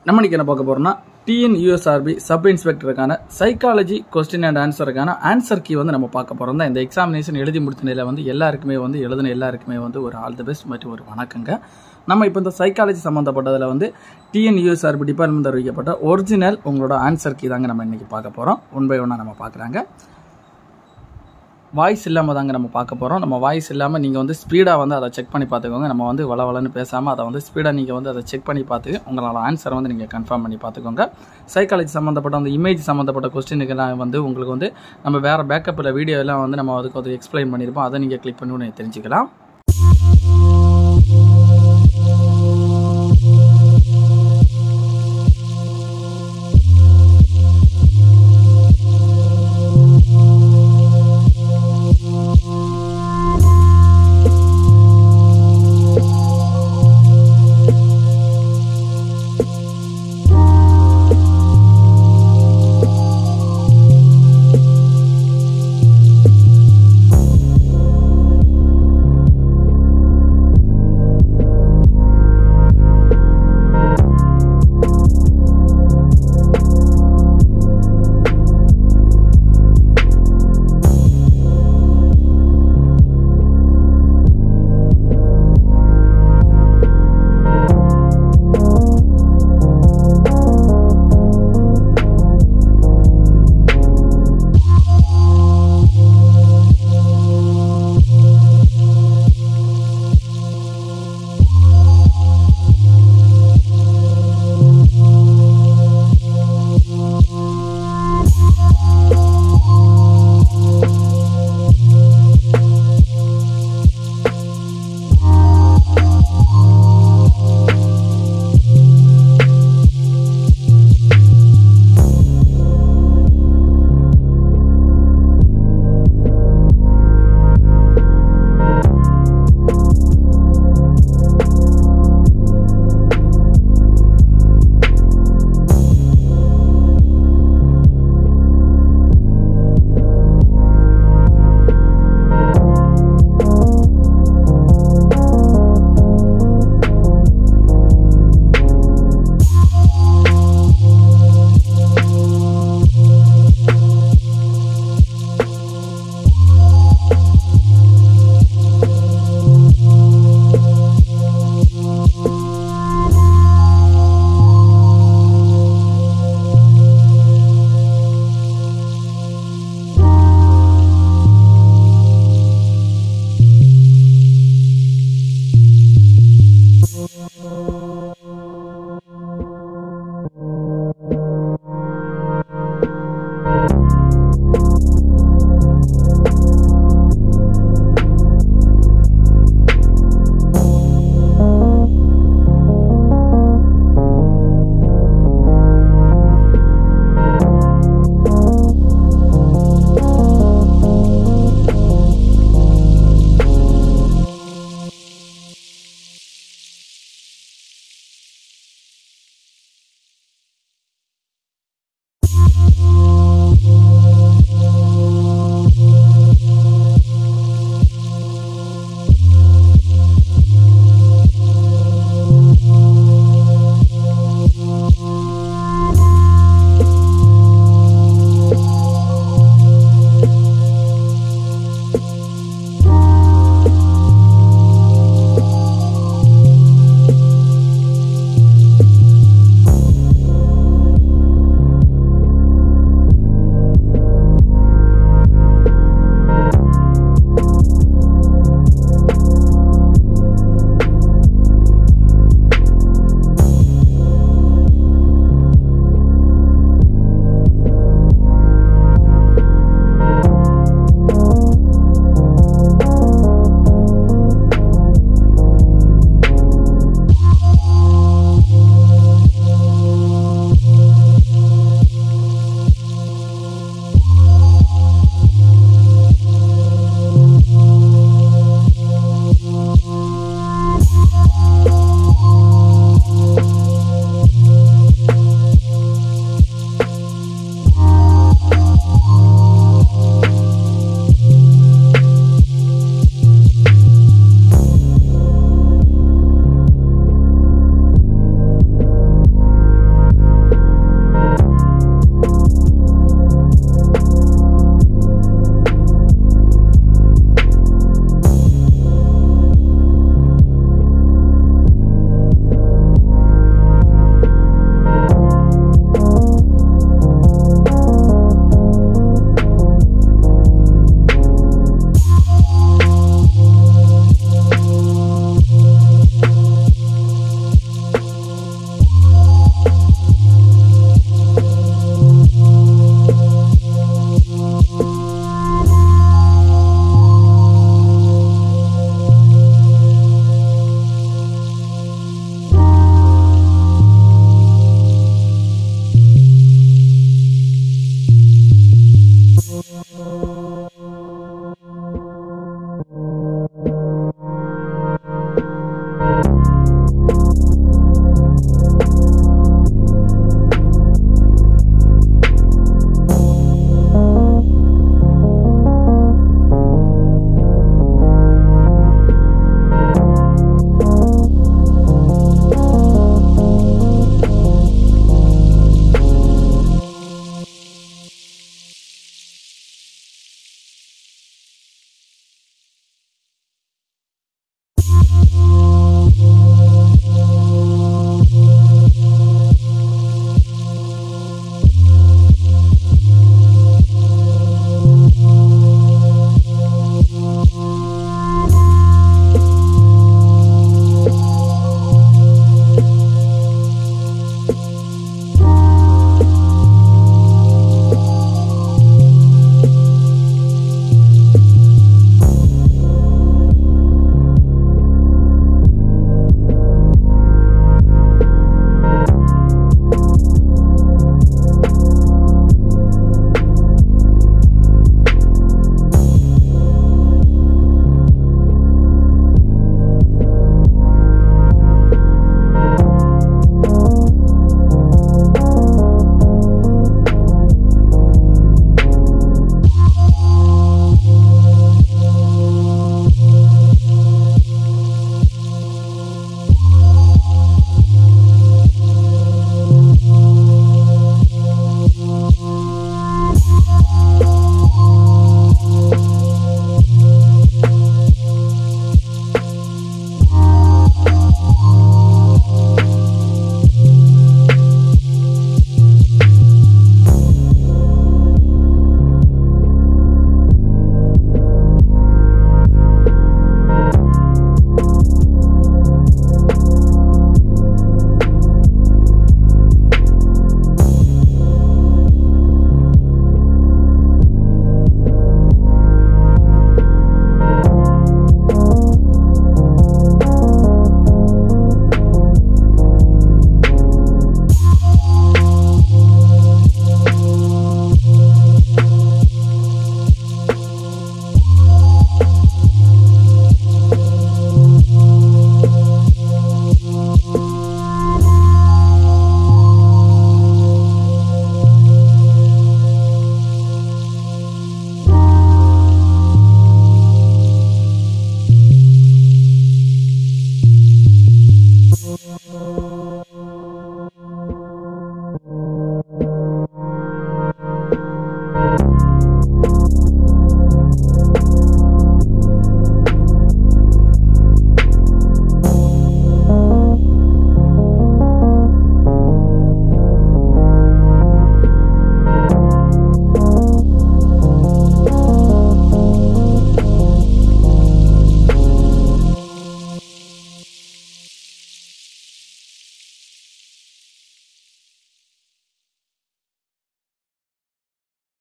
நம்ம இன்னைக்கு என்ன பார்க்க போறோம்னா டிஎன் யூஎஸ்ஆர்பி சப் இன்ஸ்பெக்டருக்கான சைக்காலஜி கொஸ்டின் அண்ட் ஆன்சருக்கான ஆன்சர் கீ வந்து நம்ம பார்க்க போறோம் தான் இந்த எக்ஸாமினேஷன் எழுதி முடித்த நிலையில் வந்து எல்லாருக்குமே வந்து எழுதின எல்லாருக்குமே வந்து ஒரு ஆல் தி பெஸ்ட் மற்றும் ஒரு வணக்கங்க நம்ம இப்போ இந்த சைக்காலஜி சம்மந்தப்பட்டதில் வந்து டிஎன் யூஎஸ்ஆர்பி டிபார்ட்மெண்ட் அறிவிக்கப்பட்ட ஒரிஜினல் உங்களோட ஆன்சர் கீ தாங்க நம்ம இன்னைக்கு பார்க்க போகிறோம் ஒன் பை ஒன்னாக நம்ம பார்க்குறாங்க வாய்ஸ் இல்லாமல் தாங்க நம்ம பார்க்க போகிறோம் நம்ம வாய்ஸ் இல்லாமல் நீங்கள் வந்து ஸ்பீடாக வந்து அதை செக் பண்ணி பார்த்துக்கோங்க நம்ம வந்து வள வளன்னு பேசாமல் அதை வந்து ஸ்பீடாக நீங்கள் வந்து அதை செக் பண்ணி பார்த்து உங்களோட ஆன்சரை வந்து நீங்கள் கன்ஃபார்ம் பண்ணி பார்த்துக்கோங்க சைக்காலஜி சம்மந்தப்பட்ட அந்த இமேஜ் சம்மந்தப்பட்ட கொஸ்டினுக்கெல்லாம் வந்து உங்களுக்கு வந்து நம்ம வேறு பேக்கப்பில் வீடியோ எல்லாம் வந்து நம்ம அதுக்கு வந்து எக்ஸ்பிளைன் பண்ணியிருப்போம் அதை நீங்கள் கிளிக் பண்ணி நீங்கள் தெரிஞ்சுக்கலாம்